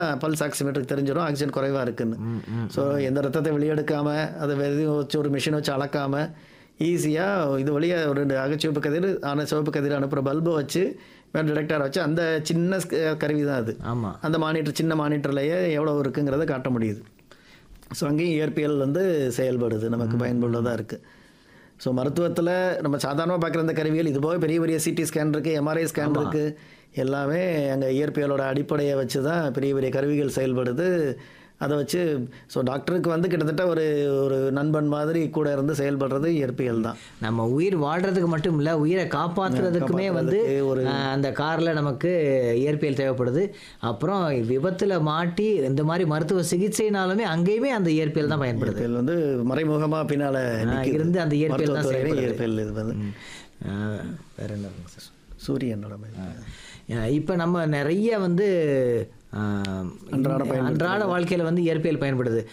Pulse ஆக்சிமீட்டருக்கு தெரிஞ்சிடும் oxygen குறைவாக இருக்குன்னு ஸோ எந்த ரத்தத்தை வெளியெடுக்காம அதை வெறும் வச்சு ஒரு மிஷின் வச்சு அளக்காம ஈஸியாக இது வழியாக ஒரு ரெண்டு அகச்சிவப்பு கதிர் ஆனால் சிவப்பு கதிர் அனுப்புகிற பல்பை வச்சு வேறு டிடெக்டர் வச்சு அந்த சின்ன ஸ்க- கருவி தான் அது ஆமாம் அந்த மானிட்டர் சின்ன மானிட்டர்லேயே எவ்வளோ இருக்குங்கிறத காட்ட முடியுது ஸோ அங்கேயும் இயற்பியல் வந்து செயல்படுது நமக்கு பயனுள்ளதாக இருக்குது ஸோ மருத்துவத்தில் நம்ம சாதாரணமாக பார்க்குற இந்த கருவிகள் இது போக பெரிய பெரிய சிடி ஸ்கேன் இருக்குது எம்ஆர்ஐ ஸ்கேன் இருக்குது எல்லாமே அங்கே இயற்பியலோட அடிப்படையை வச்சு தான் பெரிய பெரிய கருவிகள் செயல்படுது அதை வச்சு ஸோ டாக்டருக்கு வந்து கிட்டத்தட்ட ஒரு ஒரு நண்பன் மாதிரி கூட இருந்து செயல்படுறது இயற்பியல் தான் நம்ம உயிர் வாழ்றதுக்கு மட்டும் இல்லை உயிரை காப்பாற்றுறதுக்குமே வந்து காப்பாத்துறதுக்கு ஒரு- அஹ், அந்த காரில் நமக்கு இயற்பியல் தேவைப்படுது அப்புறம் விபத்தில் மாட்டி இந்த மாதிரி மருத்துவ சிகிச்சைனாலுமே அங்கேயுமே அந்த இயற்பியல் தான் பயன்படுது இயற்பியல் வந்து மறைமுகமாக பின்னால் இருந்து அந்த இயற்பியல் தான் மருத்துவத்துறையில செயல்படுது. இயற்பியல் இது வந்து அஹ், வேற என்ன இருக்குங்க சார் சூரியனோட மாதிரி. இப்போ நம்ம நிறைய வந்து ஆஹ், அன்றாட அன்றாட வாழ்க்கையில் வந்து இயற்பியல் பயன்படுது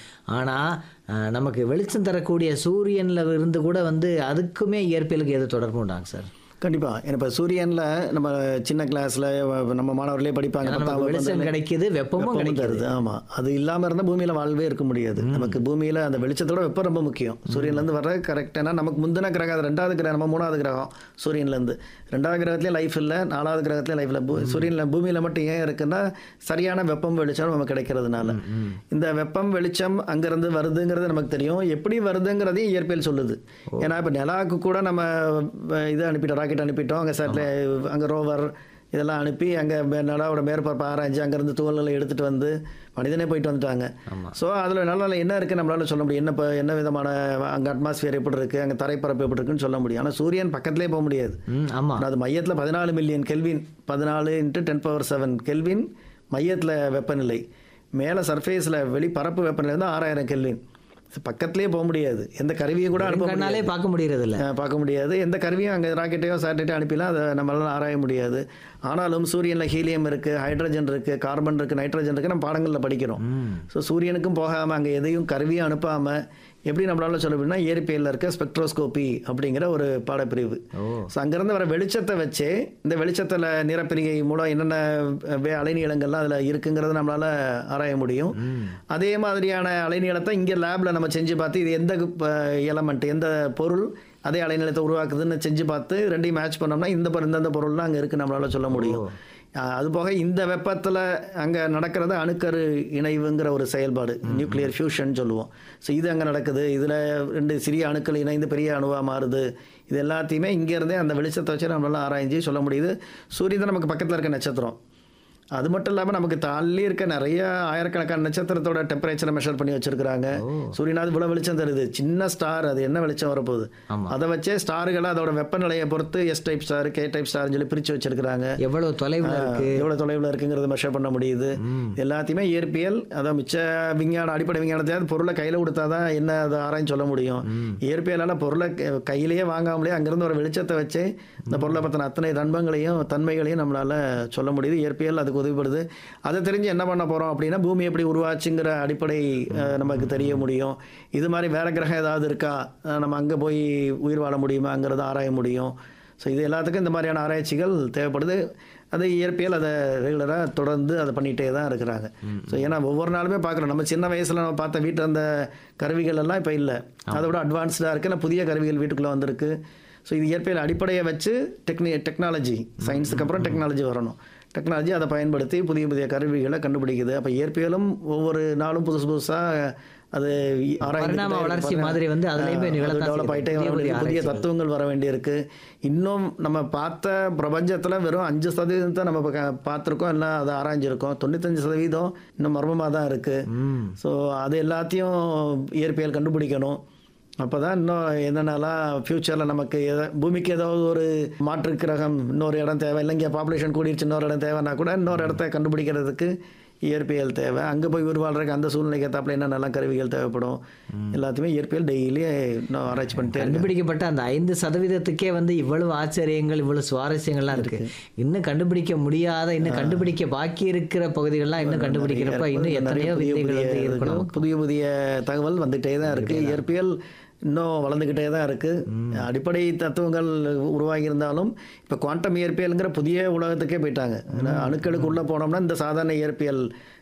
ஆனால் நமக்கு வெளிச்சம் தரக்கூடிய சூரியனில் இருந்து கூட வந்து அதுக்குமே இயற்பியலுக்கு எது தொடர்பு உண்டாங்க சார் கண்டிப்பாக இப்போ சூரியனில் நம்ம சின்ன கிளாஸில் நம்ம மாணவர்களே படிப்பாங்க ஏன்னா பத்தாம் நமக்கு வகுப்பு வெளிச்சம் கிடைக்குது வெப்பமும் வெப்பமும் கிடைக்குது தருது ஆமாம் அது இல்லாமல் இருந்தால் பூமியில் வாழ்வே இருக்க முடியாது நமக்கு பூமியில் அந்த வெளிச்சத்தோட வெப்பம் ரொம்ப முக்கியம் சூரியன்லேருந்து வர்ற கரெக்டான நமக்கு முந்தின கிரகம் அது ரெண்டாவது கிரகம் நம்ம மூணாவது கிரகம் சூரியன்லேருந்து ரெண்டாவது கிரகத்துலேயும் லைஃப் இல்லை நாலாவது கிரகத்துலேயும் லைஃப் இல்லை பூ சூரியனில் பூமியில் மட்டும் ஏன் இருக்குன்னா சரியான வெப்பம் வெளிச்சம் நமக்கு கிடைக்கிறதுனால இந்த வெப்பம் வெளிச்சம் அங்கேருந்து வருதுங்கிறது நமக்கு தெரியும் எப்படி வருதுங்கிறதையும் இயற்பியல் சொல்லுது ஏன்னா இப்போ நிலாவுக்கு கூட நம்ம அஹ், இது அனுப்பிட்டோம் ராக்கெட் அனுப்பிட்டோம் அங்கே சேட்டலை அங்கே ரோவர் இதெல்லாம் அனுப்பி அங்கே நிலாவோட மேற்பரப்பு ஆராய்ஞ்சு அங்கேருந்து துகள்களை எடுத்துகிட்டு வந்து மனிதனே போயிட்டு வந்துட்டாங்க ஸோ அதில் நல்லா என்ன இருக்குது நம்மளால சொல்ல முடியும் என்ன இப்போ என்ன விதமான அங்கே அட்மாஸ்பியர் எப்படி இருக்குது அங்கே தரைப்பரப்பு எப்படி இருக்குன்னு சொல்ல முடியும் ஆனால் சூரியன் பக்கத்துலேயே போக முடியாது ம் ஆமாம் ஆனா அது மையத்தில் பதினாலு மில்லியன் கெல்வின் பதினாலு into ten power seven kelvin மையத்தில் வெப்பநிலை மேலே சர்ஃபேஸில் வெளி பரப்பு வெப்பநிலை வந்து ஆறாயிரம் கெல்வின் பக்கத்துலேயே போக முடியாது எந்த கருவியை கூட அனுப்ப முடியாது கண்ணாலே பார்க்க முடியறது இல்ல அஹ் பார்க்க முடியாது எந்த கருவியும் அங்கே ராக்கெட்டையோ சேட்டலைட்டோ அனுப்பிலாம் அதை நம்மளால ஆராய முடியாது ஆனாலும் சூரியனில் ஹீலியம் இருக்குது ஹைட்ரஜன் இருக்குது கார்பன் இருக்குது நைட்ரஜன் இருக்குது நம்ம பாடங்களில் படிக்கிறோம் ஸோ சூரியனுக்கும் போகாமல் அங்கே எதையும் கருவியும் அனுப்பாமல் எப்படி நம்மளால சொல்ல முடியும்னா இயற்பியலில் இருக்க ஸ்பெக்ட்ரோஸ்கோபி அப்படிங்கிற ஒரு பாடப்பிரிவு ஓ ஸோ அங்கேருந்து வர வெளிச்சத்தை வச்சு இந்த வெளிச்சத்தில் நிறப்பிரிகை மூலம் என்னென்ன வே அலைநீளங்கள்லாம் அதில் இருக்குங்கிறத நம்மளால் ஆராய முடியும் அதே மாதிரியான அலைநீளத்தை இங்கே லேபில் நம்ம செஞ்சு பார்த்து இது எந்த எலமெண்ட் எந்த பொருள் அதே அலைநீளத்தை உருவாக்குதுன்னு செஞ்சு பார்த்து ரெண்டையும் மேட்ச் பண்ணோம்னா இந்த பொருள் இந்தந்த பொருள்லாம் அங்கே இருக்குது நம்மளால சொல்ல முடியும் அஹ் அது போக இந்த வெப்பத்தில் அங்கே நடக்கிறது அணுக்கரு இணைவுங்கிற ஒரு செயல்பாடு நியூக்ளியர் ஃபியூஷன் சொல்லுவோம் ஸோ இது அங்கே நடக்குது இதில் ரெண்டு சிறிய அணுக்கள் இணைந்து பெரிய அணுவாக மாறுது இது எல்லாத்தையுமே இங்கேருந்தே அந்த வெளிச்சத்தை வச்சு நம்மளால ஆராய்ஞ்சு சொல்ல முடியுது சூரியன் தான் நமக்கு பக்கத்தில் இருக்க நட்சத்திரம் அது மட்டும் இல்லாமல் நமக்கு தள்ளி இருக்க நிறைய ஆயிரக்கணக்கான நட்சத்திரத்தோட டெம்பரேச்சரை மெஷர் பண்ணி வச்சிருக்கிறாங்க சூரியனாவது இவ்வளோ வெளிச்சம் தருது சின்ன ஸ்டார் அது என்ன வெளிச்சம் வரப்போகுது ஆமா. அதை வச்சே ஸ்டார்களை அதோட வெப்பநிலையை பொறுத்து S type star K type ஸ்டார்னு சொல்லி பிரித்து வச்சிருக்கிறாங்க எவ்வளவு தொலைவில் இருக்கு எவ்வளோ தொலைவில் இருக்குங்கிறத மெஷர் பண்ண முடியுது எல்லாத்தையுமே இயற்பியல் அதை மிச்ச விஞ்ஞானம் அடிப்படை விஞ்ஞானத்தையாவது பொருளை கையில் கொடுத்தா தான் என்ன அதை ஆராய்ச்சி சொல்ல முடியும் இயற்பியலால் பொருளை க- கையிலேயே வாங்காமலே அங்கேருந்து ஒரு வெளிச்சத்தை வச்சு இந்த பொருளை பற்றின அத்தனை நண்பங்களையும் தன்மைகளையும் நம்மளால் சொல்ல முடியுது இயற்பியல் அதுக்கு உதவிப்படுது அதை தெரிஞ்சு என்ன பண்ண போகிறோம் அப்படின்னா பூமி எப்படி உருவாச்சுங்கிற அடிப்படை அஹ், நமக்கு தெரிய முடியும் இது மாதிரி வேற கிரகம் ஏதாவது இருக்கா அஹ், நம்ம அங்கே போய் உயிர் வாழ முடியுமாங்கிறத ஆராய முடியும் ஸோ இது எல்லாத்துக்கும் இந்த மாதிரியான ஆராய்ச்சிகள் தேவைப்படுது அது இயற்பியல் அதை ரெகுலராக தொடர்ந்து அதை பண்ணிகிட்டே தான் இருக்கிறாங்க ஸோ ஏன்னா ஒவ்வொரு நாளுமே பார்க்குறோம் நம்ம சின்ன வயசில் நம்ம பார்த்த வீட்டில் இருந்த கருவிகள் எல்லாம் இப்போ இல்லை அதை விட அட்வான்ஸ்டாக இருக்குது இல்லை புதிய கருவிகள் வீட்டுக்குள்ளே வந்திருக்கு ஸோ இது இயற்பியல் அடிப்படையை வச்சு டெக்னி டெக்னாலஜி சயின்ஸுக்கு அப்புறம் டெக்னாலஜி வரணும் டெக்னாலஜி அதை பயன்படுத்தி புதிய புதிய கருவிகளை கண்டுபிடிக்குது அப்போ இயற்பியலும் ஒவ்வொரு நாளும் புதுசு புதுசாக அது பரிணாம வளர்ச்சி மாதிரி வந்து அதுலயுமே நிகழத்தான் டெவலப் ஆகிட்டே செய்யுது. வர புதிய வேண்டியது. புதிய ஆராய்ச்சிகள். தத்துவங்கள் வர வேண்டியிருக்கு இன்னும் நம்ம பார்த்த பிரபஞ்சத்தில் வெறும் அஞ்சு சதவீதத்தை நம்ம இப்ப க- பார்த்திருக்கோம் இல்லை அதை ஆராய்ஞ்சிருக்கோம் தொண்ணூத்தஞ்சு சதவீதம் இன்னும் மர்மமாக தான் இருக்குது ம் ஸோ அது எல்லாத்தையும் இயற்பியல் கண்டுபிடிக்கணும் அப்போ தான் இன்னும் என்னென்னலாம் ஃப்யூச்சரில் நமக்கு எத பூமிக்கு ஏதாவது ஒரு மாற்று கிரகம் இன்னொரு இடம் தேவை இல்லை இங்கே பாப்புலேஷன் கூடிருச்சு இன்னொரு இடம் தேவைன்னா கூட இன்னொரு இடத்த கண்டுபிடிக்கிறதுக்கு இயற்பியல் தேவை அங்கே போய் உயிர் வாழ்றதுக்கு அந்த சூழ்நிலைக்கு ஏற்றாப்புல என்னென்னலாம் கருவிகள் தேவைப்படும் எல்லாத்தையுமே இயற்பியல் டெய்லி இன்னும் ஆராய்ச்சி பண்ணிட்டே இருக்கு கண்டுபிடிக்கப்பட்ட அந்த ஐந்து சதவீதத்துக்கே வந்து இவ்வளவு ஆச்சரியங்கள் இவ்வளவு சுவாரஸ்யங்கள்லாம் இருக்கு இன்னும் கண்டுபிடிக்க முடியாத இன்னும் கண்டுபிடிக்க பாக்கி இருக்கிற பகுதிகள்லாம் இன்னும் கண்டுபிடிக்கிறப்ப இன்னும் எத்தனையோ புதிய வித்தைகள் வந்து புதிய இருக்கணும் புதிய புதிய தகவல் வந்துட்டே தான் இருக்கு இயற்பியல் இன்னும் வளர்ந்துக்கிட்டே தான் இருக்கு அடிப்படை தத்துவங்கள் உருவாகி இருந்தாலும் இப்போ குவாண்டம் இயற்பியல்ங்கிற புதிய உலகத்துக்கே போயிட்டாங்க ஏன்னா அணுக்களுக்கு உள்ள போனோம்னா இந்த சாதாரண இயற்பியல்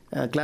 கிளாஸ்